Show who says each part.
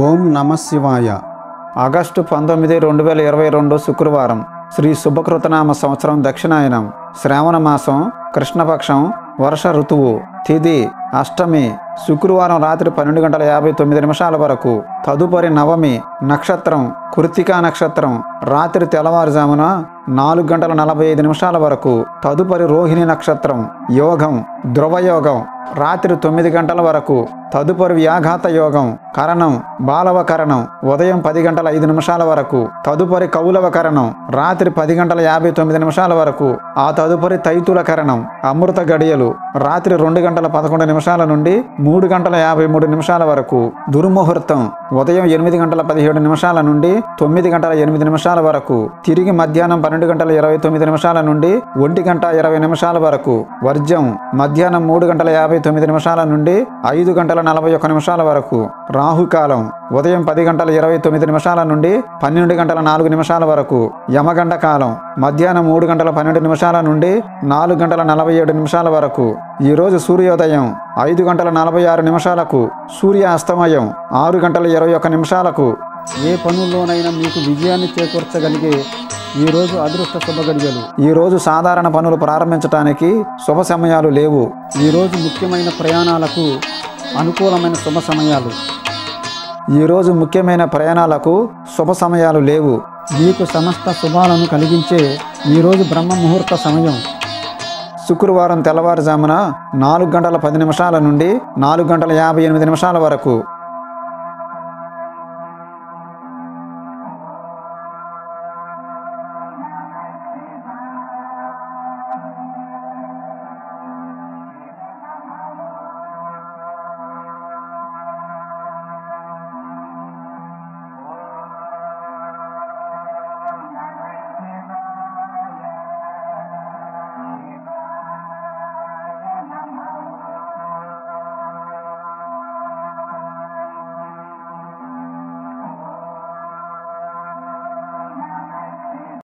Speaker 1: ఓం నమ శివాయ ఆగస్టు పంతొమ్మిది రెండు వేల ఇరవై రెండు శుక్రవారం శ్రీ శుభకృతనామ సంవత్సరం దక్షిణాయనం శ్రావణ మాసం కృష్ణపక్షం వర్ష ఋతువు తిథి అష్టమి శుక్రవారం రాత్రి పన్నెండు గంటల యాభై తొమ్మిది నిమిషాల వరకు తదుపరి నవమి నక్షత్రం కృతికా నక్షత్రం రాత్రి తెల్లవారుజామున నాలుగు గంటల నలభై ఐదు నిమిషాల వరకు తదుపరి రోహిణి నక్షత్రం యోగం ధ్రువయోగం రాత్రి తొమ్మిది గంటల వరకు తదుపరి వ్యాఘాత యోగం కరణం బాలవ కరణం ఉదయం పది గంటల ఐదు నిమిషాల వరకు తదుపరి కౌలవ కరణం రాత్రి పది గంటల యాభై తొమ్మిది నిమిషాల వరకు ఆ తదుపరి తైతుల కరణం అమృత గడియలు రాత్రి రెండు గంటల పదకొండు నిమిషాల నుండి మూడు గంటల యాభై మూడు నిమిషాల వరకు దుర్ముహూర్తం ఉదయం ఎనిమిది గంటల పదిహేడు నిమిషాల నుండి తొమ్మిది గంటల ఎనిమిది నిమిషాల వరకు తిరిగి మధ్యాహ్నం పన్నెండు గంటల ఇరవై తొమ్మిది నిమిషాల నుండి ఒంటి గంట ఇరవై నిమిషాల వరకు వర్జ్యం మధ్యాహ్నం మూడు గంటల యాభై తొమ్మిది నిమిషాల నుండి ఐదు గంటల నలభై ఒక్క నిమిషాల వరకు రాహుకాలం ఉదయం పది గంటల ఇరవై తొమ్మిది నిమిషాల నుండి పన్నెండు గంటల నాలుగు నిమిషాల వరకు యమగండ కాలం మధ్యాహ్నం మూడు గంటల పన్నెండు నిమిషాల నుండి నాలుగు గంటల నలభై ఏడు నిమిషాల వరకు ఈ రోజు సూర్యోదయం ఐదు గంటల నలభై ఆరు నిమిషాలకు సూర్య అస్తమయం ఆరు గంటల ఇరవై ఒక్క నిమిషాలకు
Speaker 2: ఏ పనుల్లోనైనా మీకు విజయాన్ని చేకూర్చగలిగే ఈ రోజు అదృష్ట శుభగడియలు
Speaker 1: ఈ రోజు సాధారణ పనులు ప్రారంభించడానికి శుభ సమయాలు లేవు
Speaker 2: ఈ రోజు ముఖ్యమైన ప్రయాణాలకు అనుకూలమైన శుభ సమయాలు
Speaker 1: ఈ రోజు ముఖ్యమైన ప్రయాణాలకు శుభ సమయాలు లేవు
Speaker 2: మీకు సమస్త శుభాలను కలిగించే ఈ రోజు బ్రహ్మ ముహూర్త సమయం
Speaker 1: శుక్రవారం తెల్లవారుజామున నాలుగు గంటల పది నిమిషాల నుండి నాలుగు గంటల యాభై ఎనిమిది నిమిషాల వరకు